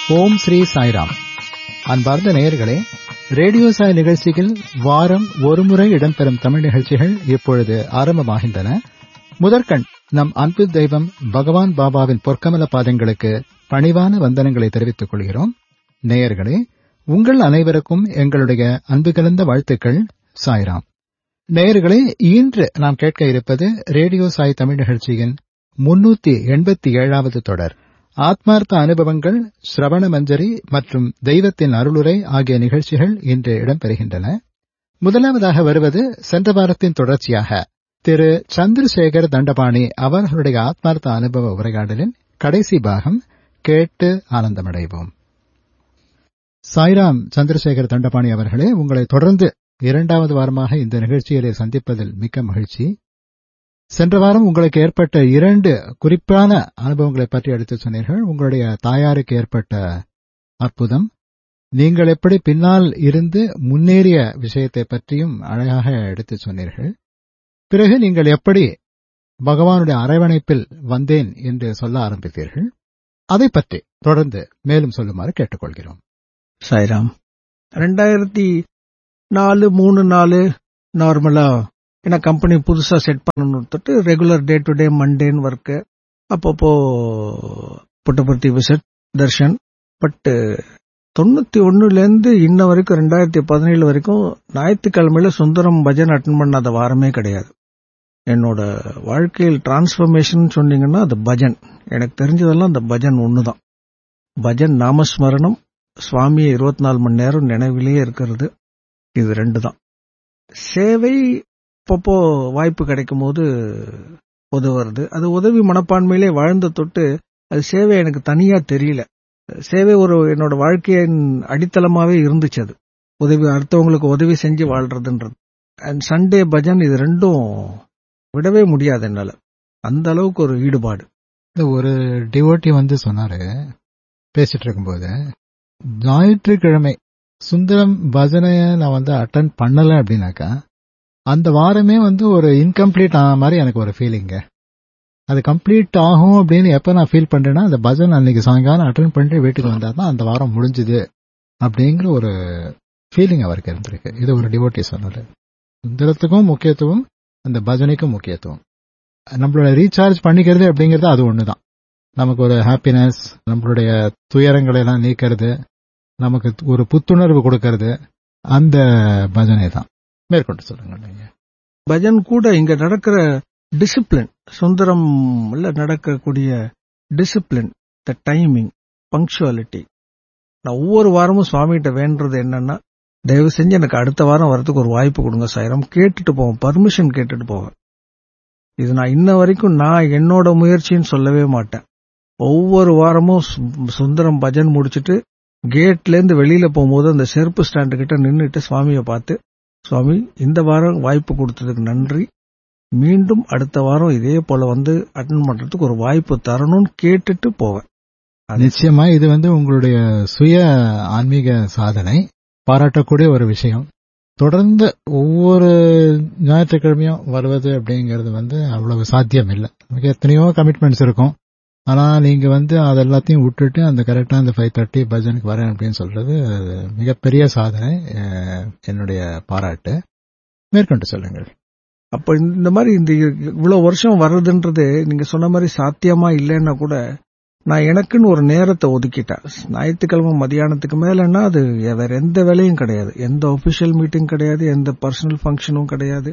ஓம் ஸ்ரீ சாய்ராம் அன்பார்ந்த நேயர்களே ரேடியோ சாய் நிகழ்ச்சியில் வாரம் ஒருமுறை இடம்பெறும் தமிழ் நிகழ்ச்சிகள் இப்பொழுது ஆரம்பமாகின்றன முதற்கண் நம் அன்பு தெய்வம் பகவான் பாபாவின் பொற்கமல பாதங்களுக்கு பணிவான வந்தனங்களை தெரிவித்துக் கொள்கிறோம் நேயர்களே உங்கள் அனைவருக்கும் எங்களுடைய அன்பு கலந்த வாழ்த்துக்கள் சாய்ராம் நேயர்களே இன்று நாம் கேட்க இருப்பது ரேடியோ சாய் தமிழ் நிகழ்ச்சியின் முன்னூத்தி எண்பத்தி ஏழாவது தொடர் ஆத்மார்த்த அனுபவங்கள் சிரவண மஞ்சரி மற்றும் தெய்வத்தின் அருளுரை ஆகிய நிகழ்ச்சிகள் இன்று இடம்பெறுகின்றன முதலாவதாக வருவது சென்ற வாரத்தின் தொடர்ச்சியாக திரு சந்திரசேகர் தண்டபாணி அவர்களுடைய ஆத்மார்த்த அனுபவ உரையாடலின் கடைசி பாகம் கேட்டு ஆனந்தமடைவோம் சாய்ராம் சந்திரசேகர் தண்டபாணி அவர்களே உங்களை தொடர்ந்து இரண்டாவது வாரமாக இந்த நிகழ்ச்சியிலே சந்திப்பதில் மிக்க மகிழ்ச்சி சென்ற வாரம் உங்களுக்கு ஏற்பட்ட இரண்டு குறிப்பான அனுபவங்களை பற்றி எடுத்து சொன்னீர்கள் உங்களுடைய தாயாருக்கு ஏற்பட்ட அற்புதம் நீங்கள் எப்படி பின்னால் இருந்து முன்னேறிய விஷயத்தை பற்றியும் அழகாக எடுத்து சொன்னீர்கள் பிறகு நீங்கள் எப்படி பகவானுடைய அரவணைப்பில் வந்தேன் என்று சொல்ல ஆரம்பித்தீர்கள் அதை பற்றி தொடர்ந்து மேலும் சொல்லுமாறு கேட்டுக்கொள்கிறோம் சாய்ராம் ரெண்டாயிரத்தி நாலு மூணு நாலு நார்மலா ஏன்னா கம்பெனி புதுசா செட் பண்ணணும்னு regular day to day mundane work அப்பப்போ புட்டபர்த்தி விசிட் தர்ஷன் பட் தொண்ணூத்தி ஒன்னுல இருந்து இன்ன வரைக்கும் ரெண்டாயிரத்தி பதினேழு வரைக்கும் ஞாயிற்றுக்கிழமையில சுந்தரம் பஜன் அட்டன் பண்ணாத வாரமே கிடையாது என்னோட வாழ்க்கையில் டிரான்ஸ்பர்மேஷன் சொன்னீங்கன்னா அது பஜன் எனக்கு தெரிஞ்சதெல்லாம் அந்த பஜன் ஒண்ணுதான் பஜன் நாமஸ்மரணம் சுவாமியை இருபத்தி நாலு மணி நேரம் நினைவிலேயே இருக்கிறது இது ரெண்டு தான் சேவை அப்பப்போ வாய்ப்பு கிடைக்கும் போது உதவுறது அது உதவி மனப்பான்மையிலே வாழ்ந்த தொட்டு அது சேவை எனக்கு தனியா தெரியல சேவை ஒரு என்னோட வாழ்க்கையின் அடித்தளமாவே இருந்துச்சு அது உதவி அடுத்தவங்களுக்கு உதவி செஞ்சு வாழ்றதுன்றது அண்ட் சண்டே பஜன் இது ரெண்டும் விடவே முடியாது என்னால அந்த அளவுக்கு ஒரு ஈடுபாடு ஒரு டிவோட்டி வந்து சொன்னாரு பேசிட்டு இருக்கும்போது ஞாயிற்றுக்கிழமை சுந்தரம் பஜனைய நான் வந்து அட்டன் பண்ணல அப்படின்னாக்கா அந்த வாரமே வந்து ஒரு இன்கம்ப்ளீட் ஆன மாதிரி எனக்கு ஒரு ஃபீலிங்க அது கம்ப்ளீட் ஆகும் அப்படின்னு எப்ப நான் ஃபீல் பண்றேன்னா அந்த பஜன் அன்னைக்கு சாயங்காலம் அட்டன் பண்ணிட்டு வீட்டுக்கு வந்தா தான் அந்த வாரம் முடிஞ்சுது அப்படிங்கிற ஒரு ஃபீலிங் அவருக்கு இருந்திருக்கு இது ஒரு டிவோட்டி சொன்னாரு சுந்தரத்துக்கும் முக்கியத்துவம் அந்த பஜனைக்கும் முக்கியத்துவம் நம்மளோட ரீசார்ஜ் பண்ணிக்கிறது அப்படிங்கிறது அது ஒண்ணுதான் நமக்கு ஒரு ஹாப்பினஸ் நம்மளுடைய துயரங்களை எல்லாம் நீக்கிறது நமக்கு ஒரு புத்துணர்வு கொடுக்கறது அந்த பஜனை தான் மேற்கொண்டு சொல்லுங்க நீங்க பஜன் கூட இங்க நடக்கிற டிசிப்ளின் சுந்தரம்ல நடக்கக்கூடிய டிசிப்ளின் த டைமிங் பங்க்சுவாலிட்டி நான் ஒவ்வொரு வாரமும் சுவாமிகிட்ட வேண்டது என்னன்னா தயவு செஞ்சு எனக்கு அடுத்த வாரம் வரதுக்கு ஒரு வாய்ப்பு கொடுங்க சாயிரம் கேட்டுட்டு போவேன் பர்மிஷன் கேட்டுட்டு போவேன் இது நான் இன்ன வரைக்கும் நான் என்னோட முயற்சின்னு சொல்லவே மாட்டேன் ஒவ்வொரு வாரமும் சுந்தரம் பஜன் முடிச்சிட்டு கேட்ல இருந்து வெளியில போகும்போது அந்த செருப்பு ஸ்டாண்டு கிட்ட நின்றுட்டு சுவாமியை பார்த்து சுவாமி இந்த வாரம் வாய்ப்பு கொடுத்ததுக்கு நன்றி மீண்டும் அடுத்த வாரம் இதே போல வந்து அட்டன் பண்றதுக்கு ஒரு வாய்ப்பு தரணும்னு கேட்டுட்டு போவேன் நிச்சயமா இது வந்து உங்களுடைய சுய ஆன்மீக சாதனை பாராட்டக்கூடிய ஒரு விஷயம் தொடர்ந்து ஒவ்வொரு ஞாயிற்றுக்கிழமையும் வருவது அப்படிங்கிறது வந்து அவ்வளவு சாத்தியம் இல்லை நமக்கு எத்தனையோ கமிட்மெண்ட்ஸ் இருக்கும் ஆனா நீங்க வந்து அது எல்லாத்தையும் விட்டுட்டு அந்த கரெக்டா அந்த ஃபைவ் தேர்ட்டி பஜனுக்கு வரேன் அப்படின்னு சொல்றது மிகப்பெரிய சாதனை என்னுடைய பாராட்டு மேற்கொண்டு சொல்லுங்கள் அப்ப இந்த மாதிரி இந்த இவ்வளவு வருஷம் வர்றதுன்றது நீங்க சொன்ன மாதிரி சாத்தியமா இல்லைன்னா கூட நான் எனக்குன்னு ஒரு நேரத்தை ஒதுக்கிட்டேன் ஞாயிற்றுக்கிழமை மதியானத்துக்கு மேலன்னா அது வேற எந்த வேலையும் கிடையாது எந்த ஒபிஷியல் மீட்டிங் கிடையாது எந்த பர்சனல் ஃபங்க்ஷனும் கிடையாது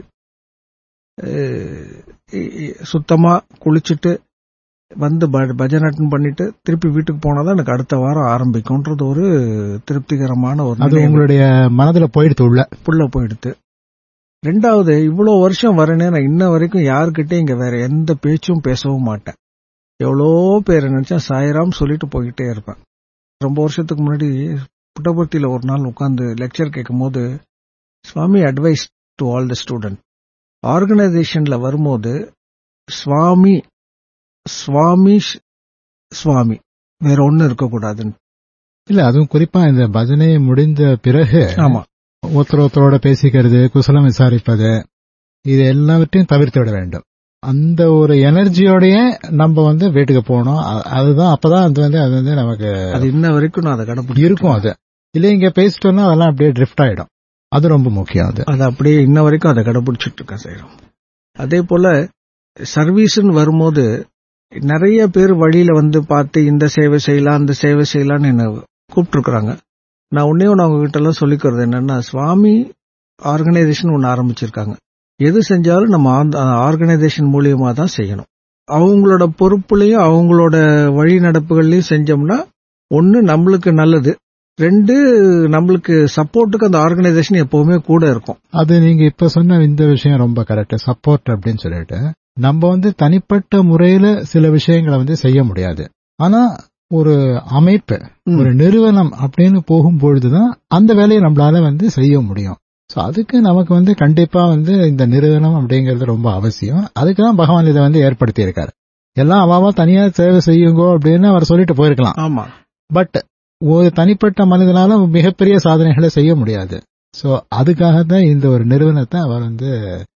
சுத்தமா குளிச்சுட்டு வந்து பஜன் அட்டன் பண்ணிட்டு திருப்பி வீட்டுக்கு போனாதான் எனக்கு அடுத்த வாரம் ஆரம்பிக்கும்ன்றது ஒரு திருப்திகரமான ஒரு அது உங்களுடைய மனதுல போயிடுத்து உள்ள புள்ள போயிடுத்து ரெண்டாவது இவ்வளவு வருஷம் வரனே நான் இன்ன வரைக்கும் யாருக்கிட்டே இங்க வேற எந்த பேச்சும் பேசவும் மாட்டேன் எவ்வளோ பேர் நினைச்சா சாயராம் சொல்லிட்டு போய்கிட்டே இருப்பேன் ரொம்ப வருஷத்துக்கு முன்னாடி புட்டபர்த்தியில ஒரு நாள் உட்காந்து லெக்சர் கேட்கும் போது Swami advice to all the student ஆர்கனைசேஷன்ல வரும்போது சுவாமி சுவாமி சுவாமி வேற ஒண்ணு இருக்கக்கூடாதுன்னு இல்ல அதுவும் குறிப்பா இந்த பஜனை முடிந்த பிறகு ஆமா ஒருத்தர் ஒருத்தரோட பேசிக்கிறது குசலம் விசாரிப்பது இது எல்லாவற்றையும் தவிர்த்து விட வேண்டும் அந்த ஒரு எனர்ஜியோடயே நம்ம வந்து வீட்டுக்கு போகணும் அ- அதுதான் அப்பதான் அது வந்து அது வந்து நமக்கு அது இன்ன வரைக்கும் நான் அதை கடைபிடிச்சு இருக்கும் அது இல்ல இங்க பேசிட்டோம்னா அதெல்லாம் அப்படியே ட்ரிஃப்ட் ஆயிடும் அது ரொம்ப முக்கியம் அது அது அப்படியே இன்ன வரைக்கும் அதை கடைபிடிச்சிட்டு இருக்கேன் செய்யறோம் அதே போல சர்வீஸ்னு வரும்போது நிறைய பேர் வழியில வந்து பார்த்து இந்த சேவை செய்யலாம் அந்த சேவை செய்யலாம்னு என்ன கூப்பிட்டுருக்குறாங்க நான் ஒன்னே ஒன்று அவங்க கிட்ட எல்லாம் சொல்லிக்கிறது என்னன்னா சுவாமி ஆர்கனைசேஷன் ஒன்று ஆரம்பிச்சிருக்காங்க எது செஞ்சாலும் நம்ம ஆர்கனைசேஷன் மூலியமா தான் செய்யணும் அவங்களோட பொறுப்புலையும் அவங்களோட வழி நடப்புகள்லையும் செஞ்சோம்னா ஒன்னு நம்மளுக்கு நல்லது ரெண்டு நம்மளுக்கு சப்போர்ட்டுக்கு அந்த ஆர்கனைசேஷன் எப்பவுமே கூட இருக்கும் அது நீங்க இப்ப சொன்ன இந்த விஷயம் ரொம்ப கரெக்ட் சப்போர்ட் அப்படின்னு சொல்லிட்டு நம்ம வந்து தனிப்பட்ட முறையில சில விஷயங்களை வந்து செய்ய முடியாது ஆனா ஒரு அமைப்பு ம். ஒரு நிறுவனம் அப்படின்னு போகும்பொழுதுதான் அந்த வேலையை நம்மளால வந்து செய்ய முடியும் சோ அதுக்கு நமக்கு வந்து கண்டிப்பா வந்து இந்த நிறுவனம் அப்படிங்கிறது ரொம்ப அவசியம் அதுக்கு தான் பகவான் இதை வந்து ஏற்படுத்தி இருக்காரு எல்லாம் அவாவா தனியா சேவை செய்யுங்கோ அப்படின்னு அவர் சொல்லிட்டு போயிருக்கலாம் ஆமா பட் ஒரு தனிப்பட்ட மனிதனால மிகப்பெரிய சாதனைகளை செய்ய முடியாது சோ அதுக்காக தான் இந்த ஒரு நிறுவனத்தை அவர் வந்து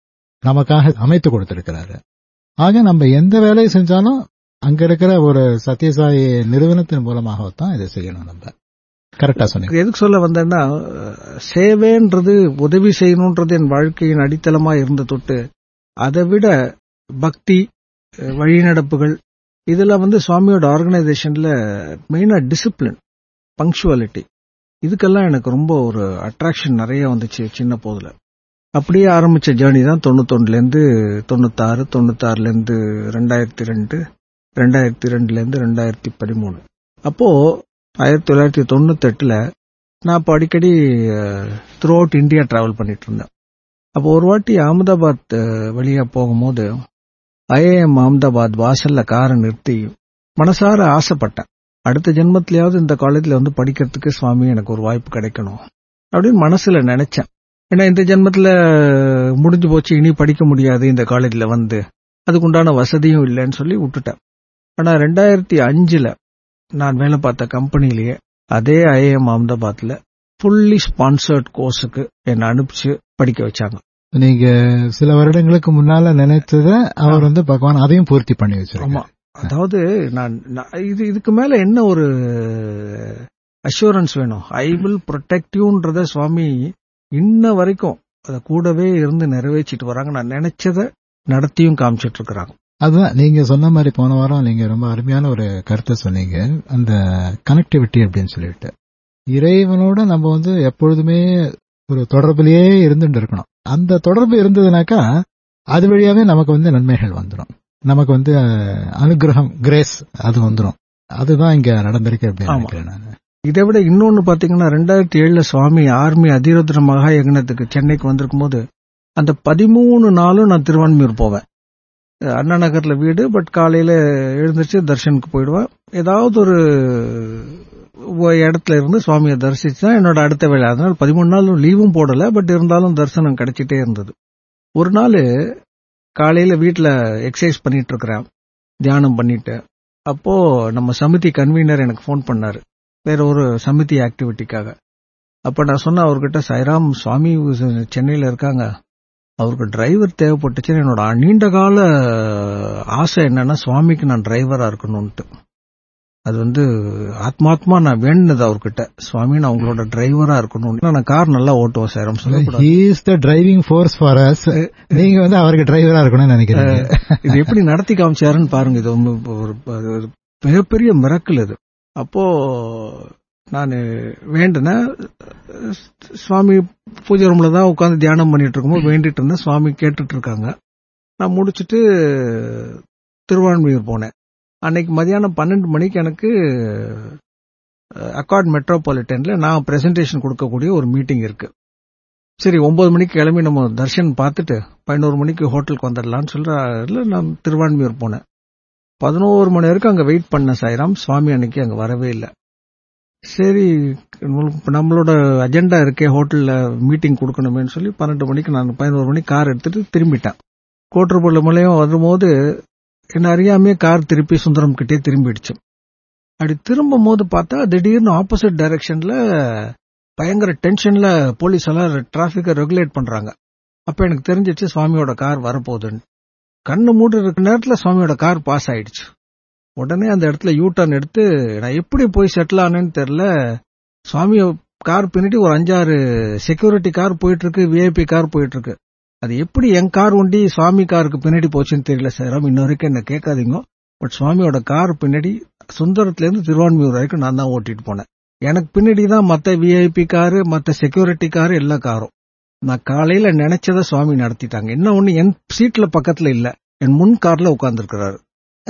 நமக்காக அமைத்து கொடுத்திருக்கிறாரு ஆக நம்ம எந்த வேலையை செஞ்சாலும் அங்க இருக்கிற ஒரு சத்யசாயி நிறுவனத்தின் மூலமாகத்தான் இதை செய்யணும் நம்ம கரெக்டா சொன்னீங்க எதுக்கு சொல்ல வந்தேன்னா அஹ், சேவைன்றது உதவி செய்யணுன்றது என் வாழ்க்கையின் அடித்தளமா இருந்த தொட்டு அதை விட பக்தி அஹ், வழிநடப்புகள் இதெல்லாம் வந்து சுவாமியோட ஆர்கனைசேஷன்ல மெயினா டிசிப்ளின் பங்க்சுவாலிட்டி இதுக்கெல்லாம் எனக்கு ரொம்ப ஒரு அட்ராக்ஷன் நிறைய வந்துச்சு சின்ன போதுல அப்படியே ஆரம்பிச்ச ஜேர்னி தான் தொண்ணூத்தொன்னுல இருந்து தொண்ணூத்தாறு தொண்ணூத்தாறுல இருந்து ரெண்டாயிரத்தி ரெண்டு ரெண்டாயிரத்தி ரெண்டுல இருந்து ரெண்டாயிரத்தி பதிமூணு அப்போ ஆயிரத்தி தொள்ளாயிரத்தி தொண்ணூத்தெட்டுல நான் அப்போ அடிக்கடி த்ரூ அவுட் இந்தியா டிராவல் பண்ணிட்டு இருந்தேன் அப்போ ஒரு வாட்டி அகமதாபாத் அஹ், வழியா போகும்போது ஐஏஎம் அகமதாபாத் வாசல்ல காரை நிறுத்தி மனசார ஆசைப்பட்டேன் அடுத்த ஜென்மத்திலேயாவது இந்த காலேஜ்ல வந்து படிக்கிறதுக்கு சுவாமி எனக்கு ஒரு வாய்ப்பு கிடைக்கணும் அப்படின்னு மனசுல நினைச்சேன் ஏன்னா இந்த ஜென்மத்துல முடிஞ்சு போச்சு இனி படிக்க முடியாது இந்த காலேஜ்ல வந்து அதுக்குண்டான வசதியும் இல்லைன்னு சொல்லி விட்டுட்டேன் ஆனா ரெண்டாயிரத்தி அஞ்சுல நான் வேலை பார்த்த கம்பெனிலேயே அதே ஐஏஎம் அகமதாபாத்ல ஃபுல்லி ஸ்பான்சர்ட் கோர்ஸுக்கு என்னை அனுப்பிச்சு படிக்க வச்சாங்க நீங்க சில வருடங்களுக்கு முன்னால நினைச்சத அவர் வந்து பகவான் அதையும் பூர்த்தி பண்ணி ஆமா வச்சிருக்காங்க அதாவது நான் நான் இது இதுக்கு மேல என்ன ஒரு அஷூரன்ஸ் வேணும் ஐ வில் ப்ரொடெக்டிவ்ன்றத சுவாமி இன்ன வரைக்கும் அத கூடவே இருந்து நிறைவேற்றிட்டு வராங்க நான் நினைச்சத நடத்தியும் காமிச்சிட்டு இருக்கிறாங்க அதுதான் நீங்க சொன்ன மாதிரி போன வாரம் நீங்க ரொம்ப அருமையான ஒரு கருத்தை சொன்னீங்க அந்த கனெக்டிவிட்டி அப்படின்னு சொல்லிட்டு இறைவனோட நம்ம வந்து எப்பொழுதுமே ஒரு தொடர்பிலேயே இருந்துட்டு இருக்கணும் அந்த தொடர்பு இருந்ததுனாக்கா அது வழியாவே நமக்கு வந்து நன்மைகள் வந்துடும் நமக்கு வந்து அஹ், அனுகிரகம் கிரேஸ் அது வந்துடும் அதுதான் இங்க நடந்திருக்கு அப்படின்னு ஆமா. நினைக்கிறேன் நான் இதை விட இன்னொன்னு பாத்தீங்கன்னா ரெண்டாயிரத்தி ஏழுல சுவாமி ஆர்மி அதிரோத்திர மகா யக்னத்துக்கு சென்னைக்கு வந்திருக்கும் போது அந்த பதிமூணு நாளும் நான் திருவான்மியூர் போவேன் அஹ் அண்ணா நகர்ல வீடு பட் காலையில எழுந்திருச்சு தர்ஷனுக்கு போயிடுவேன் ஏதாவது ஒரு ஒ- இடத்துல இருந்து சுவாமியை தரிசிச்சு தான் என்னோட அடுத்த வேலை அதனால பதிமூணு நாள் லீவும் போடல பட் இருந்தாலும் தரிசனம் கிடைச்சிட்டே இருந்தது ஒரு நாள் காலையில வீட்டுல எக்ஸசைஸ் பண்ணிட்டு இருக்கிறேன் தியானம் பண்ணிட்டு அப்போ நம்ம சமிதி கன்வீனர் எனக்கு ஃபோன் பண்ணாரு வேற ஒரு சமிதி ஆக்டிவிட்டிக்காக அப்ப நான் சொன்ன அவர்கிட்ட சைராம் சுவாமி சென்னையில இருக்காங்க அவருக்கு டிரைவர் தேவைப்பட்டுச்சுன்னு என்னோட நீண்ட கால ஆசை என்னன்னா சுவாமிக்கு நான் டிரைவரா இருக்கணும்ட்டு அது வந்து ஆத்மாத்மா நான் வேணுனது அவர்கிட்ட சுவாமி நான் உங்களோட டிரைவரா இருக்கணும்னு நான் கார் நல்லா ஓட்டுவேன் சைராம் சொல்லக்கூடாது he is the driving force for us நீங்க வந்து அவருக்கு டிரைவரா இருக்கணும்னு நினைக்கிறீங்க இது எப்படி நடத்தி காமிச்சாருன்னு பாருங்க இது வந்து ஒரு ஒரு மிகப்பெரிய மிரக்கல் இது அப்போ நான் வேண்டினேன் சுவாமி பூஜை ரூம்ல தான் உட்காந்து தியானம் பண்ணிட்டு இருக்கும்போது வேண்டிட்டு இருந்தேன் சுவாமி கேட்டுட்டு இருக்காங்க நான் முடிச்சிட்டு திருவான்மையூர் போனேன் அன்னைக்கு மதியானம் பன்னெண்டு மணிக்கு எனக்கு அக்கார்ட் மெட்ரோபாலிட்டன்ல நான் பிரசன்டேஷன் கொடுக்கக்கூடிய ஒரு மீட்டிங் இருக்கு சரி ஒன்பது மணிக்கு கிளம்பி நம்ம தர்ஷன் பார்த்துட்டு பதினோரு மணிக்கு ஹோட்டலுக்கு வந்துடலாம்னு சொல்ற நான் திருவான்மியூர் போனேன் பதினோரு மணி வரைக்கும் அங்க வெயிட் பண்ண சாய்ராம் சுவாமி அன்னைக்கு அங்க வரவே இல்லை சரி நம்மளுக்கு- நம்மளோட அஜெண்டா இருக்கே ஹோட்டல்ல மீட்டிங் கொடுக்கணுமேன்னு சொல்லி பன்னெண்டு மணிக்கு நான் பதினோரு மணிக்கு கார் எடுத்துட்டு திரும்பிட்டேன் கோட்டர்புள்ள மலையும் வரும்போது என்ன அறியாமே கார் திருப்பி சுந்தரம் கிட்டே திரும்பிடுச்சு அப்படி திரும்பும் போது பார்த்தா திடீர்னு ஆப்போசிட் டைரக்ஷன்ல பயங்கர டென்ஷன்ல போலீஸ் எல்லாம் டிராபிக்கை ரெகுலேட் பண்றாங்க அப்ப எனக்கு தெரிஞ்சிச்சு சுவாமியோட கார் வரப்போகுதுன்னு கண்ணு மூடி இருக்க நேரத்துல சுவாமியோட கார் பாஸ் ஆயிடுச்சு உடனே அந்த இடத்துல யூ டர்ன் எடுத்து நான் எப்படி போய் செட்டில் ஆனேன்னு தெரியல சுவாமி கார் பின்னாடி ஒரு அஞ்சாறு செக்யூரிட்டி கார் போயிட்டு இருக்கு விஐபி கார் போயிட்டு இருக்கு அது எப்படி என் கார் ஒண்டி சுவாமி காருக்கு பின்னாடி போச்சுன்னு தெரியல சார் இன்ன வரைக்கும் என்ன கேட்காதீங்க பட் சுவாமியோட கார் பின்னாடி சுந்தரத்துல இருந்து திருவான்மியூர் வரைக்கும் நான் தான் ஓட்டிட்டு போனேன் எனக்கு பின்னாடி தான் மத்த விஐபி காரு மத்த செக்யூரிட்டி காரு எல்லா காரும் நான் காலையில நினைச்சத சுவாமி நடத்திட்டாங்க என்ன ஒண்ணு என் சீட்ல பக்கத்துல இல்ல என் முன் கார்ல உட்கார்ந்துருக்கிறாரு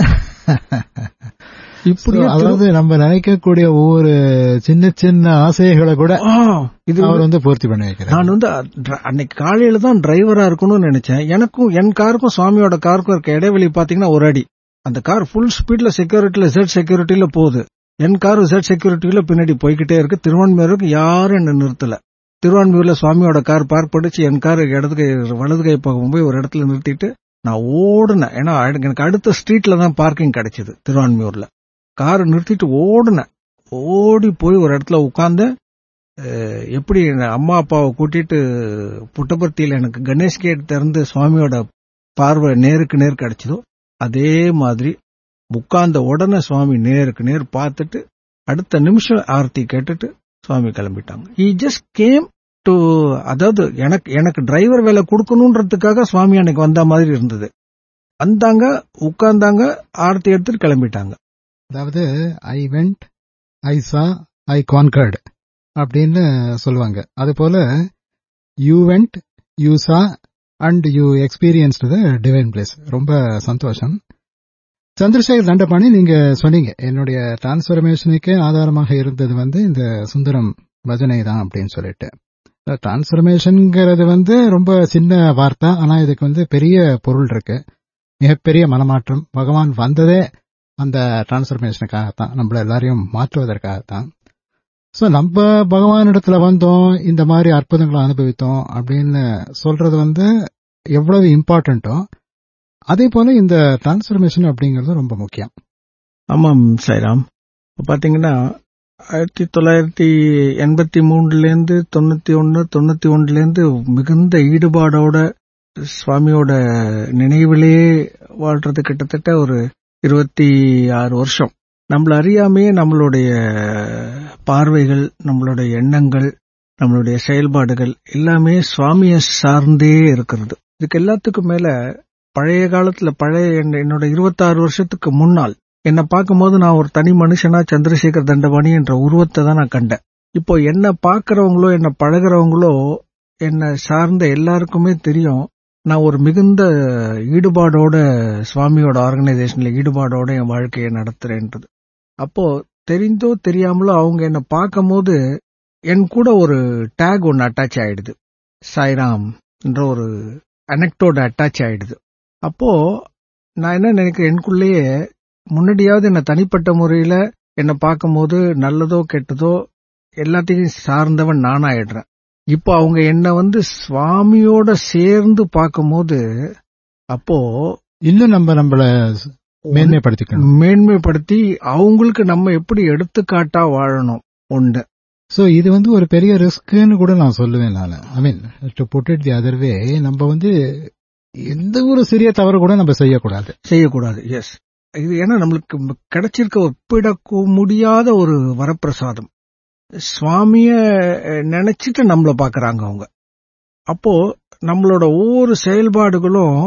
இப்படி So, அதாவது நம்ம நினைக்கக்கூடிய ஒவ்வொரு சின்ன சின்ன ஆசைகளை கூட ஆ, இது அவர் வந்து பூர்த்தி பண்ணி வைக்கிறார் நான் வந்து அ- அன்னைக்கு காலையில தான் டிரைவரா இருக்கணும்னு நினைச்சேன் எனக்கும் என் காருக்கும் சுவாமியோட காருக்கும் இருக்க இடைவெளி பாத்தீங்கன்னா ஒரு அடி அந்த கார் ஃபுல் ஸ்பீட்ல செக்யூரிட்டில ஜெட் செக்யூரிட்டில போகுது என் கார் ஜெட் செக்யூரிட்டில பின்னாடி போய்கிட்டே இருக்கு திருவான்மையூருக்கு யாரும் என்ன நிறுத்தல திருவான்மையூர்ல சுவாமியோட கார் பார்க் பண்ணிச்சு என் கார் இடது கை வலது கை பக்கம் போய் ஒரு இடத்துல நிறுத்திட்டு நான் ஓடுனேன் ஏன்னா எனக்கு அடுத்த ஸ்ட்ரீட்ல தான் பார்க்கிங் கிடைச்சது திருவான்மையூர்ல காரை நிறுத்திட்டு ஓடுனேன் ஓடி போய் ஒரு இடத்துல உட்கார்ந்து அஹ், எப்படி என் அம்மா அப்பாவை கூட்டிட்டு புட்டபர்த்தியில எனக்கு கணேஷ் கேட் திறந்து சுவாமியோட பார்வை நேருக்கு நேர் கிடைச்சதோ அதே மாதிரி உட்கார்ந்த உடனே சுவாமி நேருக்கு நேர் பார்த்துட்டு அடுத்த நிமிஷம் ஆர்த்தி கேட்டுட்டு சுவாமி கிளம்பிட்டாங்க ஈ ஜஸ்ட் கேம் டு அதாவது எனக்கு எனக்கு டிரைவர் வேலை கொடுக்கணுன்றதுக்காக சுவாமி அன்னைக்கு வந்த மாதிரி இருந்தது வந்தாங்க உட்கார்ந்தாங்க ஆர்த்தி எடுத்துட்டு கிளம்பிட்டாங்க அதாவது ஐ வெண்ட் ஐ சா ஐ கான்கர்டு அப்படின்னு சொல்லுவாங்க அது போல you went you saw and you experience the divine place ரொம்ப சந்தோஷம் சந்திரசேகர் தண்டபாணி நீங்க சொன்னீங்க என்னுடைய டிரான்ஸ்பர்மேஷனுக்கே ஆதாரமாக இருந்தது வந்து இந்த சுந்தரம் பஜனை தான் அப்படின்னு சொல்லிட்டு டிரான்ஸ்பர்மேஷன்ங்கிறது வந்து ரொம்ப சின்ன வார்த்தை ஆனா இதுக்கு வந்து பெரிய பொருள் இருக்கு மிகப்பெரிய மனமாற்றம் பகவான் வந்ததே அந்த டிரான்ஸ்பர்மேஷனுக்காகத்தான் நம்மள எல்லாரையும் மாற்றுவதற்காகத்தான் ஸோ நம்ம பகவானிடத்துல வந்தோம் இந்த மாதிரி அற்புதங்களை அனுபவித்தோம் அப்படின்னு சொல்றது வந்து எவ்வளவு இம்பார்ட்டண்ட்டோ அதே போல இந்த டிரான்ஸ்பர்மேஷன் அப்படிங்கிறது ரொம்ப முக்கியம் ஆமாம் சாய்ராம் இப்ப பாத்தீங்கன்னா ஆயிரத்தி தொள்ளாயிரத்தி எண்பத்தி மூணுல இருந்து தொண்ணூத்தி ஒன்னு தொண்ணூத்தி ஒன்னுல இருந்து மிகுந்த ஈடுபாடோட சுவாமியோட நினைவிலேயே வாழ்றது கிட்டத்தட்ட ஒரு இருபத்தி ஆறு வருஷம் நம்மள அறியாமையே நம்மளுடைய பார்வைகள் நம்மளுடைய எண்ணங்கள் நம்மளுடைய செயல்பாடுகள் எல்லாமே சுவாமியை சார்ந்தே இருக்கிறது இதுக்கு எல்லாத்துக்கும் மேல பழைய காலத்துல பழைய என்ன- என்னோட இருபத்தாறு வருஷத்துக்கு முன்னால் என்னை பார்க்கும்போது நான் ஒரு தனி மனுஷனா சந்திரசேகர் தண்டபாணி என்ற உருவத்தை தான் நான் கண்டேன் இப்போ என்ன பார்க்கறவங்களோ என்ன பழகுறவங்களோ என்னை சார்ந்த எல்லாருக்குமே தெரியும் நான் ஒரு மிகுந்த ஈடுபாடோட சுவாமியோட ஆர்கனைசேஷன்ல ஈடுபாடோட என் வாழ்க்கையை நடத்துறேன்றது அப்போ தெரிந்தோ தெரியாமலோ அவங்க என்ன பார்க்கும்போது என் கூட ஒரு டேக் ஒன்னு அட்டாச் ஆயிடுது சாய்ராம் என்ற ஒரு அனெக்டோட அட்டாச் ஆயிடுது அப்போ நான் என்ன நினைக்கிறேன் எனக்குள்ளேயே முன்னாடியாவது என்ன தனிப்பட்ட முறையில என்ன பார்க்கும்போது நல்லதோ கெட்டதோ எல்லாத்தையும் சார்ந்தவன் நானாயிடுறேன் இப்போ அவங்க என்ன வந்து சுவாமியோட சேர்ந்து பார்க்கும்போது அப்போ இன்னும் நம்ம நம்மள மேன்மைப்படுத்திக்கணும் மேன்மைப்படுத்தி அவங்களுக்கு நம்ம எப்படி எடுத்துக்காட்டா வாழணும் ஒன்று சோ இது வந்து ஒரு பெரிய ரிஸ்க்னு கூட நான் சொல்லுவேன் நான் I mean to put it the other way நம்ம வந்து எந்த ஒரு சிறிய தவறு கூட நம்ம செய்யக்கூடாது செய்யக்கூடாது எஸ் இது ஏன்னா நம்மளுக்கு கிடைச்சிருக்க ஒப்பிடக்க முடியாத ஒரு வரப்பிரசாதம் சுவாமிய அஹ், நினைச்சிட்டு நம்மள பாக்குறாங்க அவங்க அப்போ நம்மளோட ஒவ்வொரு செயல்பாடுகளும்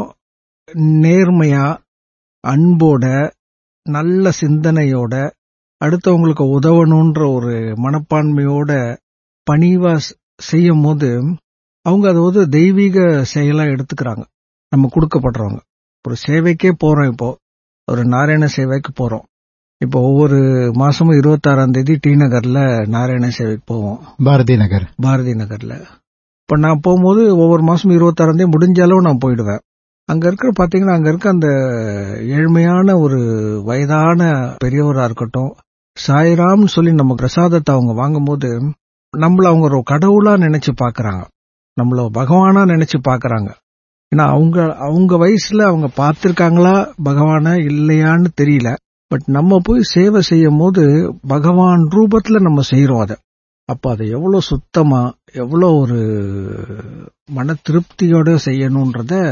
நேர்மையா அன்போட நல்ல சிந்தனையோட அடுத்தவங்களுக்கு உதவணுன்ற ஒரு மனப்பான்மையோட பணிவா ஸ்- செய்யும் போது அவங்க அதை ஒரு தெய்வீக செயலா எடுத்துக்கிறாங்க நம்ம கொடுக்கப்படுறவங்க ஒரு சேவைக்கே போறோம் இப்போ ஒரு நாராயண சேவைக்கு போறோம் இப்போ ஒவ்வொரு மாசமும் இருபத்தாறாம் தேதி டி நகர்ல நாராயண சேவைக்கு போவோம் பாரதி நகர் பாரதி நகர்ல இப்ப நான் போகும்போது ஒவ்வொரு மாசமும் இருபத்தாறாம் தேதி முடிஞ்ச அளவு நான் போயிடுவேன் அங்க இருக்கிற பாத்தீங்கன்னா அங்க இருக்க அந்த ஏழ்மையான ஒரு வயதான பெரியவரா இருக்கட்டும் சாய்ராம்னு சொல்லி நம்ம பிரசாதத்தை அவங்க வாங்கும்போது நம்மள அவங்க ஒரு கடவுளா நினைச்சு பாக்குறாங்க நம்மள பகவானா நினைச்சு பாக்குறாங்க ஏன்னா அவங்க அவங்க வயசுல அவங்க பார்த்திருக்காங்களா பகவானா இல்லையான்னு தெரியல பட் நம்ம போய் சேவை செய்யும் போது பகவான் ரூபத்துல நம்ம செய்யறோம் அதை அப்ப அதை எவ்வளவு சுத்தமா எவ்வளவு ஒரு மன திருப்தியோட செய்யணும்ன்றத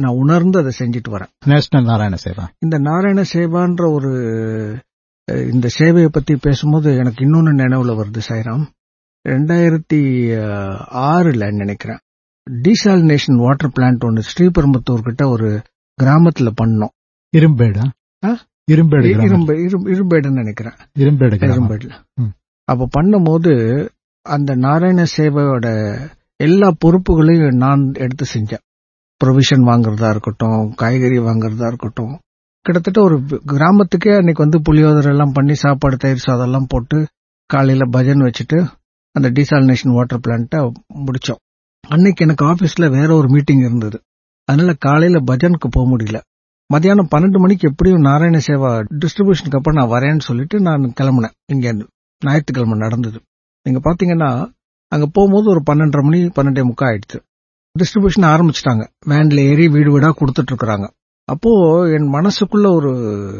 நான் உணர்ந்து அதை செஞ்சுட்டு வரேன் நேஷனல் நாராயண சேவா இந்த நாராயண சேவான்ற ஒரு அஹ், இந்த சேவையை பத்தி பேசும்போது எனக்கு இன்னொன்னு நினைவுல வருது சாய்ராம் ரெண்டாயிரத்தி அஹ், ஆறுல நினைக்கிறேன் டீசாலினேஷன் வாட்டர் பிளான்ட் ஒன்று ஸ்ரீபெரும்புத்தூர் கிட்ட ஒரு கிராமத்துல பண்ணோம் இரும்பேடா ஆ? இரும்பேடு கிராமம். இரும்பு இரும்- இரும்பேடுன்னு நினைக்கிறேன் இரும்பேடு கிராமம். இரும்பேடுல ம். அப்ப பண்ணும்போது அந்த நாராயண சேவையோட எல்லா பொறுப்புகளையும் நான் எடுத்து செஞ்சேன் ப்ரொவிஷன் வாங்குறதா இருக்கட்டும் காய்கறி வாங்குறதா இருக்கட்டும் கிட்டத்தட்ட ஒரு கிராமத்துக்கே அன்னைக்கு வந்து புளியோதரை எல்லாம் பண்ணி சாப்பாடு தயிர் சாதம் எல்லாம் போட்டு காலையில பஜன் வச்சுட்டு அந்த டீசாலினேஷன் வாட்டர் பிளான்ட்டை முடிச்சோம் அன்னைக்கு எனக்கு ஆபீஸ்ல வேற ஒரு மீட்டிங் இருந்தது அதனால காலையில பஜனுக்கு போக முடியல மத்தியானம் பன்னெண்டு மணிக்கு எப்படியும் நாராயண சேவா டிஸ்ட்ரிபியூஷனுக்கு அப்புறம் நான் வரேன்னு சொல்லிட்டு நான் கிளம்புனேன் இங்க ஞாயிற்றுக்கிழமை நடந்தது நீங்க பாத்தீங்கன்னா அங்க போகும்போது ஒரு பன்னெண்டரை மணி பன்னெண்டே முக்கா ஆயிடுச்சு டிஸ்ட்ரிபியூஷன் ஆரம்பிச்சிட்டாங்க வேன்ல ஏறி வீடு வீடா கொடுத்துட்டு இருக்காங்க அப்போ என் மனசுக்குள்ள ஒரு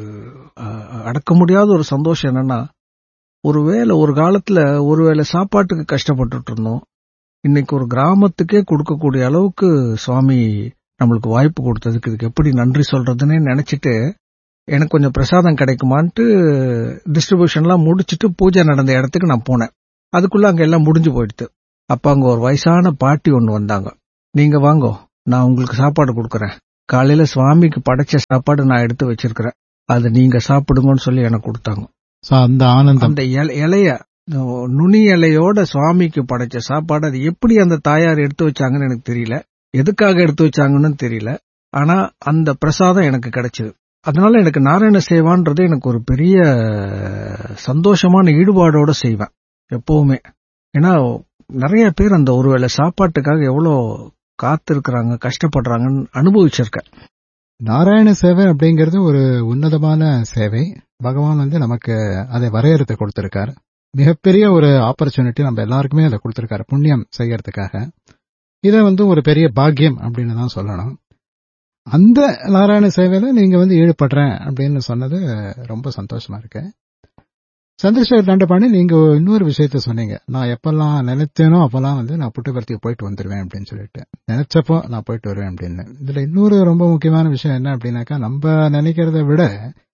அஹ், அடக்க முடியாத ஒரு சந்தோஷம் என்னன்னா ஒருவேளை ஒரு காலத்துல ஒருவேளை சாப்பாட்டுக்கு கஷ்டப்பட்டுட்டு இருந்தோம் இன்னைக்கு ஒரு கிராமத்துக்கே கொடுக்கக்கூடிய அளவுக்கு சுவாமி நம்மளுக்கு வாய்ப்பு கொடுத்ததுக்கு இதுக்கு எப்படி நன்றி சொல்றதுன்னு நினைச்சிட்டு எனக்கு கொஞ்சம் பிரசாதம் கிடைக்குமான்ட்டு டிஸ்ட்ரிபியூஷன்லாம் முடிச்சிட்டு பூஜை நடந்த இடத்துக்கு நான் போனேன் அதுக்குள்ள அங்க எல்லாம் முடிஞ்சு போயிடுது அப்ப அங்க ஒரு வயசான பாட்டி ஒண்ணு வந்தாங்க நீங்க வாங்கோ நான் உங்களுக்கு சாப்பாடு கொடுக்கறேன் காலையில சுவாமிக்கு படைச்ச சாப்பாடு நான் எடுத்து வச்சிருக்கிறேன் அது நீங்க சாப்பிடுங்கன்னு சொல்லி எனக்கு கொடுத்தாங்க So, அந்த ஆனந்தம் அந்த இல- இலைய அஹ், நுனி இலையோட சுவாமிக்கு படைச்ச சாப்பாடு அது எப்படி அந்த தாயார் எடுத்து வச்சாங்கன்னு எனக்கு தெரியல எதுக்காக எடுத்து வச்சாங்கன்னு தெரியல ஆனா அந்த பிரசாதம் எனக்கு கிடைச்சது அதனால எனக்கு நாராயண சேவான்றது எனக்கு ஒரு பெரிய அஹ், சந்தோஷமான ஈடுபாடோட செய்வேன் எப்பவுமே ஏன்னா நிறைய பேர் அந்த ஒருவேளை சாப்பாட்டுக்காக எவ்வளோ காத்திருக்கிறாங்க கஷ்டப்படுறாங்கன்னு அனுபவிச்சிருக்கேன் நாராயண சேவை அப்படிங்கிறது ஒரு உன்னதமான சேவை பகவான் வந்து நமக்கு அதை வரையறுத்து கொடுத்திருக்காரு மிகப்பெரிய ஒரு ஆப்பர்ச்சுனிட்டி நம்ம எல்லாருக்குமே அதை கொடுத்திருக்காரு புண்ணியம் செய்யறதுக்காக இதை வந்து ஒரு பெரிய பாக்கியம் அப்படின்னு தான் சொல்லணும் அந்த நாராயண சேவையில நீங்க வந்து ஈடுபடுறேன் அப்படின்னு சொன்னது ரொம்ப சந்தோஷமா இருக்கு சந்திரசேகர் தண்டபாணி நீங்க இன்னொரு விஷயத்த சொன்னீங்க நான் எப்பெல்லாம் நினைத்தேனோ அப்பெல்லாம் வந்து நான் புட்டுபர்த்திக்கு போயிட்டு வந்துருவேன் அப்படின்னு சொல்லிட்டு நினைச்சப்போ நான் போயிட்டு வருவேன் அப்படின்னு இதுல இன்னொரு ரொம்ப முக்கியமான விஷயம் என்ன அப்படின்னாக்கா நம்ம நினைக்கிறத விட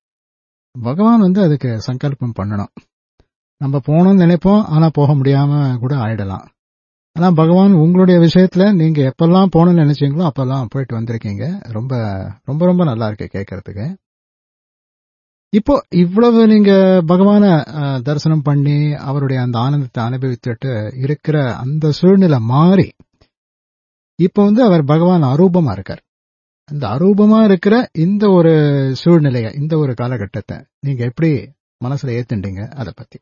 பகவான் வந்து அதுக்கு சங்கல்பம் பண்ணணும் நம்ம போகணும்னு நினைப்போம் ஆனா போக முடியாம கூட ஆயிடலாம் ஆனா பகவான் உங்களுடைய விஷயத்துல நீங்க எப்பெல்லாம் போகணும்னு நினைச்சீங்களோ அப்பெல்லாம் போயிட்டு வந்திருக்கீங்க ரொம்ப ரொம்ப ரொம்ப நல்லா இருக்கு கேட்கறதுக்கு இப்போ இவ்வளவு நீங்க பகவான அஹ், தரிசனம் பண்ணி அவருடைய அந்த ஆனந்தத்தை அனுபவித்துட்டு இருக்கிற அந்த சூழ்நிலை மாறி இப்போ வந்து அவர் பகவான் அரூபமா இருக்கார் அந்த அரூபமா இருக்கிற இந்த ஒரு சூழ்நிலைய இந்த ஒரு காலகட்டத்தை நீங்க எப்படி மனசுல ஏத்துண்டீங்க அத பத்தி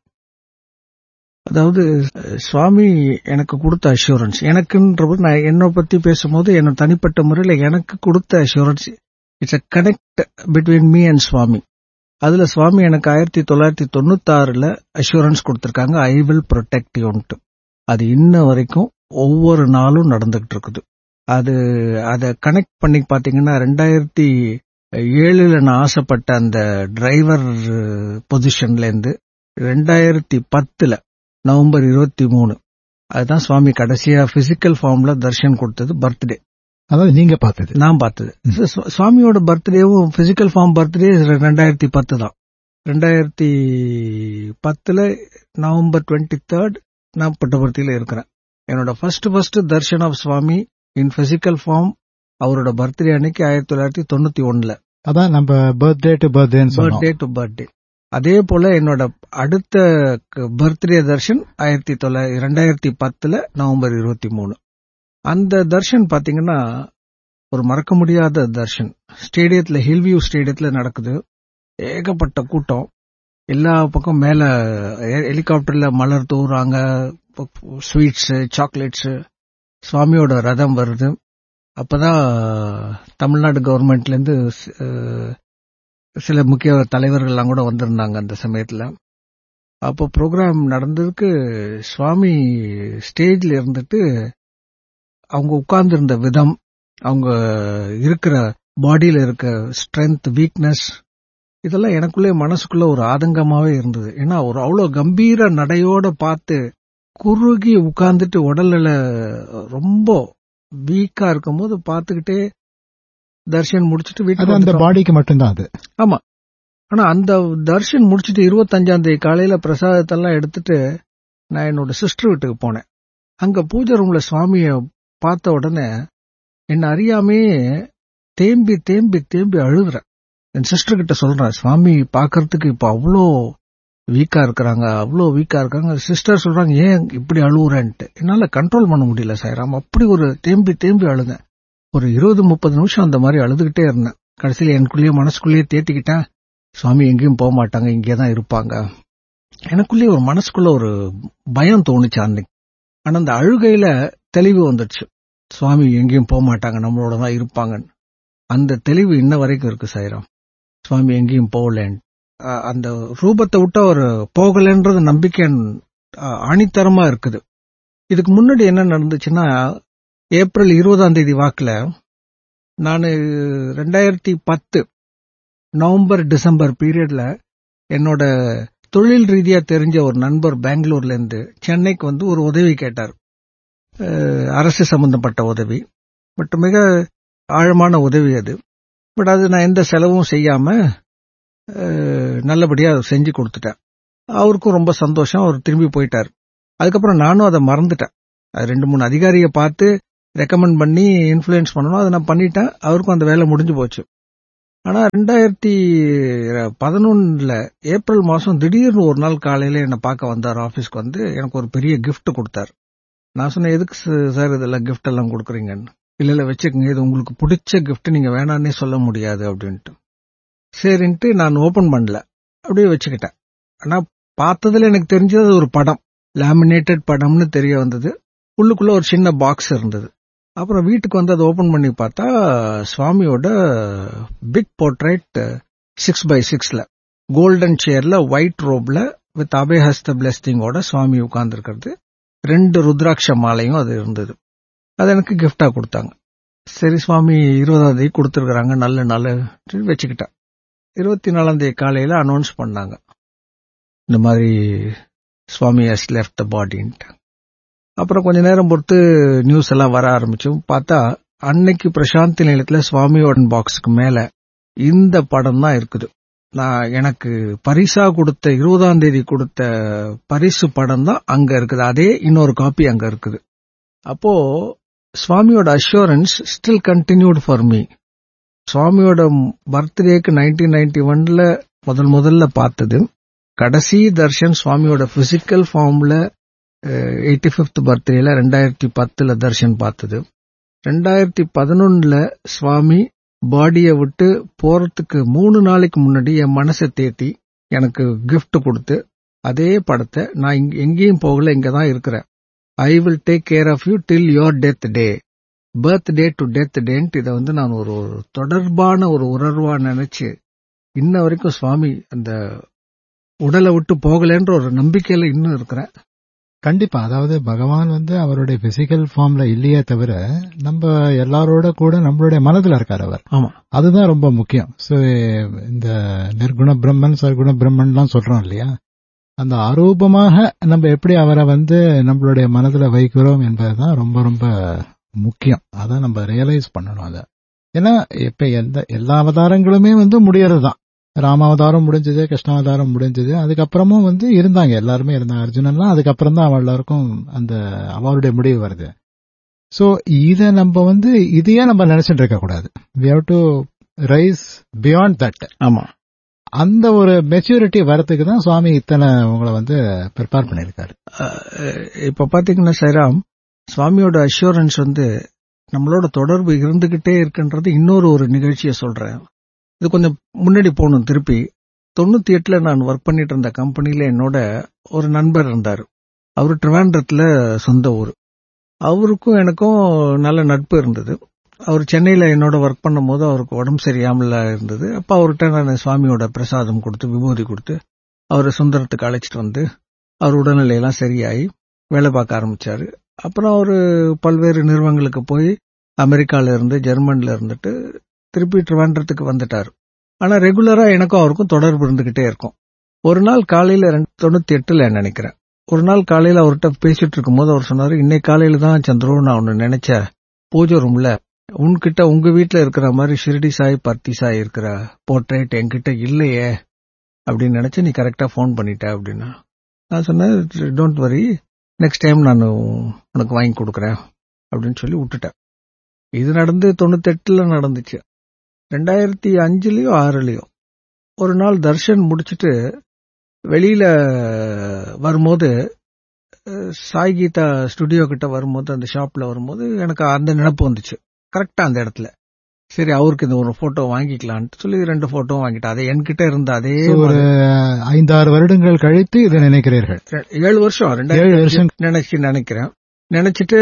அதாவது அஹ், சுவாமி எனக்கு கொடுத்த அஷூரன்ஸ் எனக்குன்றது நான் என்னை பத்தி பேசும்போது என்ன தனிப்பட்ட முறையில் எனக்கு கொடுத்த assurance it's a connect between me and Swami அதுல சுவாமி எனக்கு ஆயிரத்தி தொள்ளாயிரத்தி தொண்ணூத்தி ஆறுல அஷூரன்ஸ் கொடுத்திருக்காங்க ஐ வில் ப்ரொடெக்ட் யூன்ட்டு அது இன்ன வரைக்கும் ஒவ்வொரு நாளும் நடந்துகிட்டு இருக்குது அது அதை கனெக்ட் பண்ணி பாத்தீங்கன்னா ரெண்டாயிரத்தி ஏழுல நான் ஆசைப்பட்ட அந்த டிரைவர் பொசிஷன்ல இருந்து ரெண்டாயிரத்தி பத்துல நவம்பர் இருபத்தி மூணு அதுதான் சுவாமி கடைசியா பிசிக்கல் ஃபார்ம்ல தர்ஷன் கொடுத்தது பர்த்டே அதாவது நீங்க பார்த்தது நான் பார்த்தது சு- சுவாமியோட பர்த்டேவும் பிசிக்கல் ஃபார்ம் பர்த்டே ரெண்டாயிரத்தி பத்து தான் ரெண்டாயிரத்தி பத்துல நவம்பர் டுவெண்ட்டி தேர்ட் நான் புட்டபர்த்தியில இருக்கிறேன் என்னோட first first darshan of Swami in physical form அவரோட பர்த்டே அன்னைக்கு ஆயிரத்தி தொள்ளாயிரத்தி தொண்ணூத்தி ஒண்ணுல அதான் நம்ம பர்த்டே டு பர்த்டேன்னு சொன்னோம் பர்த்டே டு பர்த்டே அதே போல என்னோட அடுத்த பர்த்டே தர்ஷன் ஆயிரத்தி தொள்ளாயிரத்தி ரெண்டாயிரத்தி பத்துல நவம்பர் இருபத்தி மூணு அந்த தர்ஷன் பாத்தீங்கன்னா ஒரு மறக்க முடியாத தர்ஷன் ஸ்டேடியத்துல ஹில்வியூ ஸ்டேடியத்துல நடக்குது ஏகப்பட்ட கூட்டம் எல்லா பக்கம் மேல ஹெ- ஹெலிகாப்டர்ல மலர் தூவுறாங்க ஸ்வீட்ஸ் சாக்லேட்ஸ் சுவாமியோட ரதம் வருது அப்பதான் தமிழ்நாடு கவர்மெண்ட்ல இருந்து அஹ், சில முக்கிய தலைவர்கள்லாம் கூட வந்திருந்தாங்க அந்த சமயத்துல அப்போ ப்ரோக்ராம் நடந்ததுக்கு சுவாமி ஸ்டேஜ்ல இருந்துட்டு அவங்க உட்கார்ந்திருந்த விதம் அவங்க இருக்கிற பாடியில இருக்க ஸ்ட்ரென்த் வீக்னஸ் இதெல்லாம் எனக்குள்ளே மனசுக்குள்ள ஒரு ஆதங்கமாவே இருந்தது ஏன்னா ஒரு அவ்வளவு கம்பீர நடையோட பார்த்து குறுகி உட்கார்ந்துட்டு உடல்ல ரொம்ப வீக்கா இருக்கும்போது பார்த்துக்கிட்டே தர்ஷன் முடிச்சிட்டு அது வீட்டுக்கு அந்த வந்துட்டோம். பாடிக்கு மட்டும்தான் அது ஆமா ஆனா அந்த தர்ஷன் முடிச்சிட்டு இருபத்தஞ்சாம் தேதி காலையில பிரசாதத்தெல்லாம் எடுத்துட்டு நான் என்னோட சிஸ்டர் வீட்டுக்கு போனேன் அங்க பூஜை ரூம்ல சுவாமிய பார்த்த உடனே என்ன அறியாமே தேம்பி தேம்பி தேம்பி அழுகுறேன் என் சிஸ்டர் கிட்ட சொல்றேன் சுவாமி பார்க்கறதுக்கு இப்ப அவ்வளோ வீக்கா இருக்கிறாங்க அவ்வளோ வீக்கா இருக்காங்க சிஸ்டர் சொல்றாங்க ஏன் இப்படி அழுவுறேன்ட்டு என்னால கண்ட்ரோல் பண்ண முடியல சாய்ராம் அப்படி ஒரு தேம்பி தேம்பி அழுதேன் ஒரு இருபது முப்பது நிமிஷம் அந்த மாதிரி அழுதுகிட்டே இருந்தேன் கடைசியில் எனக்குள்ளேயே மனசுக்குள்ளேயே தேத்திக்கிட்டேன் சுவாமி எங்கேயும் போக மாட்டாங்க இங்கே தான் இருப்பாங்க எனக்குள்ளேயே ஒரு மனசுக்குள்ள ஒரு பயம் தோணுச்சு அன்னைக்கு ஆனா அந்த அழுகையில தெளிவு வந்துடுச்சு சுவாமி எங்கேயும் போக மாட்டாங்க நம்மளோட தான் இருப்பாங்கன்னு அந்த தெளிவு இன்ன வரைக்கும் இருக்கு சாய்ராம் சுவாமி எங்கேயும் போகலன்னு அஹ் அந்த ரூபத்தை விட்டு அவர் போகலன்றது நம்பிக்கை அஹ், ஆணித்தரமா இருக்குது இதுக்கு முன்னாடி என்ன நடந்துச்சுன்னா ஏப்ரல் இருபதாம் தேதி வாக்குல நான் ரெண்டாயிரத்தி பத்து நவம்பர் டிசம்பர் பீரியட்ல என்னோட தொழில் ரீதியா தெரிஞ்ச ஒரு நண்பர் பெங்களூர்ல இருந்து சென்னைக்கு வந்து ஒரு உதவி கேட்டார் அஹ், அரசு சம்பந்தப்பட்ட உதவி பட் மிக ஆழமான உதவி அது பட் அது நான் எந்த செலவும் செய்யாம அஹ், நல்லபடியா செஞ்சு கொடுத்துட்டேன் அவருக்கும் ரொம்ப சந்தோஷம் அவர் திரும்பி போயிட்டார் அதுக்கப்புறம் நானும் அதை மறந்துட்டேன் அது ரெண்டு மூணு அதிகாரியை பார்த்து ரெக்கமெண்ட் பண்ணி இன்ஃப்ளூயன்ஸ் பண்ணணும் அதை நான் பண்ணிட்டேன் அவருக்கும் அந்த வேலை முடிஞ்சு போச்சு ஆனா ரெண்டாயிரத்தி பதினொன்னுல ஏப்ரல் மாசம் திடீர்னு ஒரு நாள் காலையில என்னை பார்க்க வந்தார் ஆபீஸ்க்கு வந்து எனக்கு ஒரு பெரிய gift கொடுத்தார் நான் சொன்னேன் எதுக்கு சார் இதெல்லாம் gift எல்லாம் கொடுக்குறீங்கன்னு இல்ல இல்ல வச்சுக்கோங்க இது உங்களுக்கு பிடிச்ச gift நீங்க வேணான்னே சொல்ல முடியாது அப்படின்ட்டு சரின்ட்டு நான் ஓபன் பண்ணல அப்படியே வச்சுக்கிட்டேன் ஆனா பார்த்ததுல எனக்கு தெரிஞ்சது அது ஒரு படம் லேமினேட்டட் படம்னு தெரிய வந்தது உள்ளுக்குள்ள ஒரு சின்ன பாக்ஸ் இருந்தது அப்புறம் வீட்டுக்கு வந்து அதை ஓபன் பண்ணி பார்த்தா சுவாமியோட பிக் போர்ட்ரைட் சிக்ஸ் பை சிக்ஸ்ல கோல்டன் சேர்ல ஒயிட் ரோப்ல வித் அபயஹஸ்த பிளெஸ்டிங்கோட சுவாமி உட்கார்ந்துருக்கிறது ரெண்டு ருத்ராட்ச மாலையும் அது இருந்தது அது எனக்கு கிஃப்டா கொடுத்தாங்க சரி சுவாமி இருபதாம் தேதி கொடுத்துருக்காங்க நல்ல நாள் சொல்லி வச்சுக்கிட்டேன் இருபத்தி நாலாம் தேதி காலையில அனௌன்ஸ் பண்ணாங்க இந்த மாதிரி சுவாமி ஹஸ் லெஃப்ட் த பாடின்ட்டு அப்புறம் கொஞ்ச நேரம் பொறுத்து நியூஸ் எல்லாம் வர ஆரம்பிச்சோம் பார்த்தா அன்னைக்கு பிரசாந்தி நிலையத்துல சுவாமியோட பாக்ஸுக்கு மேல இந்த படம் தான் இருக்குது நான் எனக்கு பரிசா கொடுத்த இருபதாம் தேதி கொடுத்த பரிசு படம் தான் அங்க இருக்குது அதே இன்னொரு காப்பி அங்க இருக்குது அப்போ சுவாமியோட assurance still continued for me சுவாமியோட பர்த்டேக்கு நைன்டீன் நைன்டி ஒன்ல முதல் முதல்ல பார்த்தது கடைசி தர்ஷன் சுவாமியோட பிசிக்கல் ஃபார்ம்ல எயிட்டி ஃபிஃப்த் பர்த்டேல ரெண்டாயிரத்தி பத்துல தர்ஷன் பார்த்தது ரெண்டாயிரத்தி பதினொன்னுல சுவாமி பாடியை விட்டு போறதுக்கு மூணு நாளைக்கு முன்னாடி என் மனசை தேத்தி எனக்கு gift கொடுத்து அதே படத்தை நான் இங்க- எங்கேயும் போகல இங்க தான் இருக்கிறேன் I will take care of you till your death day birthday to death டேன்ட்டு இதை வந்து நான் ஒரு ஒரு தொடர்பான ஒரு உணர்வா நினைச்சு இன்ன வரைக்கும் சுவாமி அந்த உடலை விட்டு போகலன்ற ஒரு நம்பிக்கையில இன்னும் இருக்கிறேன் கண்டிப்பா அதாவது பகவான் வந்து அவருடைய பிசிக்கல் ஃபார்ம்ல இல்லையே தவிர நம்ம எல்லாரோட கூட நம்மளுடைய மனதுல இருக்கார் அவர் ஆமா அதுதான் ரொம்ப முக்கியம் சோ இந்த நிர்குண பிரம்மன் சர்க்குண பிரம்மன்லாம் சொல்றோம் இல்லையா அந்த அரூபமாக நம்ம எப்படி அவரை வந்து நம்மளுடைய மனதுல வைக்கிறோம் என்பதுதான் ரொம்ப ரொம்ப முக்கியம் அதான் நம்ம ரியலைஸ் பண்ணணும் அதை ஏன்னா இப்ப எந்த எல்லா அவதாரங்களுமே வந்து முடியறது தான் ராமாவதாரம் முடிஞ்சது கிருஷ்ணாவதாரம் முடிஞ்சது அதுக்கப்புறமும் வந்து இருந்தாங்க எல்லாருமே இருந்தாங்க அர்ஜுனன்லாம் அதுக்கப்புறம் தான் அவ எல்லாருக்கும் அந்த அவருடைய முடிவு வருது சோ இத நம்ம வந்து இதையே நம்ம நினைச்சிட்டு இருக்க கூடாது we have to rise beyond that ஆமா அந்த ஒரு மெச்சூரிட்டி வரதுக்கு தான் சுவாமி இத்தனை உங்களை வந்து ப்ரிப்பேர் பண்ணிருக்காரு அஹ் இப்ப பாத்தீங்கன்னா சைராம் சுவாமியோட அஷூரன்ஸ் வந்து நம்மளோட தொடர்பு இருந்துகிட்டே இருக்குன்றது இன்னொரு ஒரு நிகழ்ச்சியை சொல்றேன் இது கொஞ்சம் முன்னாடி போகணும் திருப்பி தொண்ணூத்தி எட்டுல நான் ஒர்க் பண்ணிட்டு இருந்த கம்பெனில என்னோட ஒரு நண்பர் இருந்தார் அவரு ட்ரிவாண்ட்ரத்துல சொந்த ஊர் அவருக்கும் எனக்கும் நல்ல நட்பு இருந்தது அவர் சென்னையில என்னோட ஒர்க் பண்ணும்போது அவருக்கு உடம்பு சரியாமல இருந்தது அப்ப அவர்கிட்ட நான் சுவாமியோட பிரசாதம் கொடுத்து விபூதி கொடுத்து அவரை சுந்தரத்துக்கு அழைச்சிட்டு வந்து அவர் உடல்நிலையெல்லாம் சரியாயி வேலை பார்க்க ஆரம்பிச்சாரு அப்புறம் அவரு பல்வேறு நிறுவனங்களுக்கு போய் அமெரிக்கால இருந்து ஜெர்மன்ல இருந்துட்டு திருப்பி ட்ரிவாண்ட்ரத்துக்கு வந்துட்டாரு ஆனா ரெகுலரா எனக்கும் அவருக்கும் தொடர்பு இருந்துகிட்டே இருக்கும் ஒரு நாள் காலையில ரெண்டு தொண்ணூத்தி எட்டுல நினைக்கிறேன் ஒரு நாள் காலையில அவர்கிட்ட பேசிட்டு இருக்கும்போது அவர் சொன்னாரு இன்னைக்கு காலையில தான் சந்திரு நான் ஒன்னு நினைச்ச பூஜை ரூம்ல உன்கிட்ட உங்க வீட்ல இருக்கிற மாதிரி ஷிரடி சாய் பர்த்தி சாய் இருக்கிற போர்ட்ரேட் என்கிட்ட இல்லையே அப்படின்னு நினைச்சு நீ கரெக்டா ஃபோன் பண்ணிட்ட அப்படின்னா நான் சொன்னேன் டோன்ட் வரி நெக்ஸ்ட் டைம் நான் உனக்கு வாங்கி கொடுக்குறேன் அப்படின்னு சொல்லி விட்டுட்டேன் இது நடந்து தொண்ணூத்தெட்டுல நடந்துச்சு ரெண்டாயிரத்தி அஞ்சுலயோ ஆறுலயோ ஒரு நாள் தர்ஷன் முடிச்சிட்டு வெளியில வரும்போது அஹ், சாய் கீதா ஸ்டுடியோ கிட்ட வரும்போது அந்த ஷாப்ல வரும்போது எனக்கு அந்த நினைப்பு வந்துச்சு கரெக்டா அந்த இடத்துல சரி அவருக்கு இந்த ஒரு போட்டோ வாங்கிக்கலான்ட்டு சொல்லி ரெண்டு போட்டோ வாங்கிட்டேன் அதே என்கிட்ட இருந்த அதே ஒரு ஐந்தாறு வருடங்கள் கழித்து இதை நினைக்கிறீர்கள் ரெ- ஏழு வருஷம் ஏழு ரெண்டாயிரத்தி வருஷம். நினைச்சு நினைக்கிறேன் நினைச்சிட்டு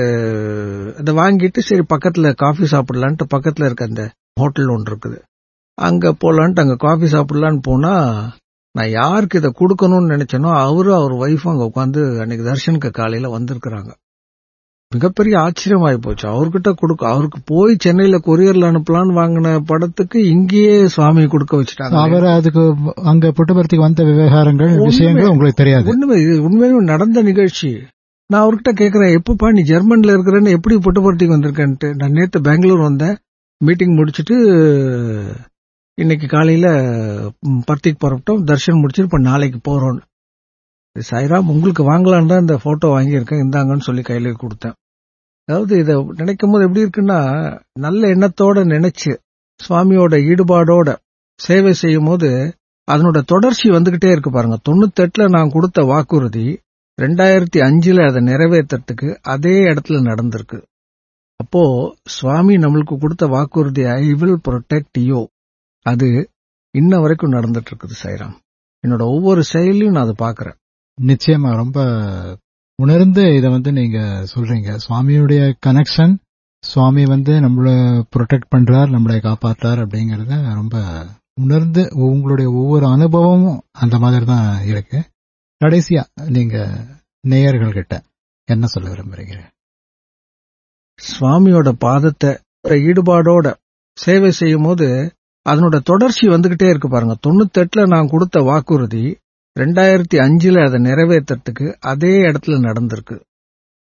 அதை வாங்கிட்டு சரி பக்கத்துல காஃபி சாப்பிடலான்ட்டு பக்கத்துல இருக்க அந்த ஹோட்டல் ஒன்று இருக்குது அங்க போலான்ட்டு அங்க காஃபி சாப்பிடலான்னு போனா நான் யாருக்கு இதை கொடுக்கணும்னு நினைச்சேனோ அவரும் அவர் ஒய்ஃபும் அங்க உட்காந்து அன்னைக்கு தர்ஷனுக்கு காலையில வந்திருக்கிறாங்க மிகப்பெரிய ஆச்சரியமாயி போச்சு அவர்கிட்ட கொடுக்க அவருக்கு போய் சென்னையில கொரியர்ல அனுப்பலான்னு வாங்கின படத்துக்கு இங்கேயே சுவாமி கொடுக்க வச்சுட்டாங்க அவர் அதுக்கு அங்க புட்டபர்த்திக்கு வந்த விவகாரங்கள் ஒண்ணுமே- விஷயங்கள் உங்களுக்கு தெரியாது உண்மை இது உண்மையிலுமே நடந்த நிகழ்ச்சி நான் அவர்கிட்ட கேக்குறேன் எப்பப்பா நீ ஜெர்மன்ல இருக்கிறேன்னு எப்படி புட்டபர்த்திக்கு வந்திருக்கேன்ட்டு நான் நேத்து பெங்களூர் வந்தேன் மீட்டிங் முடிச்சிட்டு இன்னைக்கு காலையில ம், பர்த்திக்கு புறப்பட்டோம் தர்ஷன் முடிச்சிட்டு இப்ப நாளைக்கு போறோம் சாய்ராம் உங்களுக்கு வாங்கலான்னு தான் இந்த போட்டோ வாங்கியிருக்கேன் இந்தாங்கன்னு சொல்லி கையில கொடுத்தேன் அதாவது இதை நினைக்கும் போது எப்படி இருக்குன்னா நல்ல எண்ணத்தோட நினைச்சு சுவாமியோட ஈடுபாடோட சேவை செய்யும் போது அதனோட தொடர்ச்சி வந்துகிட்டே இருக்கு பாருங்க தொண்ணூத்தெட்டுல நான் கொடுத்த வாக்குறுதி ரெண்டாயிரத்தி அஞ்சுல அதை நிறைவேற்றத்துக்கு அதே இடத்துல நடந்திருக்கு அப்போ சுவாமி நம்மளுக்கு கொடுத்த வாக்குறுதி ஐ வில் ப்ரொடெக்ட் யூ அது இன்ன வரைக்கும் நடந்துட்டு இருக்குது சைராம் என்னோட ஒவ்வொரு செயலையும் நான் அதை பாக்குறேன் நிச்சயமா ரொம்ப உணர்ந்து இதை வந்து நீங்க சொல்றீங்க சுவாமியுடைய கனெக்ஷன் சுவாமி வந்து நம்மள ப்ரொடெக்ட் பண்றார் நம்மளை காப்பாற்றார் அப்படிங்கறத ரொம்ப உணர்ந்து உங்களுடைய ஒவ்வொரு அனுபவமும் அந்த மாதிரி தான் இருக்கு கடைசியா நீங்க நேயர்கள் கிட்ட என்ன சொல்ல விரும்புறீங்க சுவாமியோட பாதத்தை ஈடுபாடோட சேவை செய்யும் போது அதனோட தொடர்ச்சி வந்துகிட்டே இருக்கு பாருங்க தொண்ணூத்தெட்டுல நான் கொடுத்த வாக்குறுதி ரெண்டாயிரத்தி அஞ்சுல அதை நிறைவேற்றத்துக்கு அதே இடத்துல நடந்திருக்கு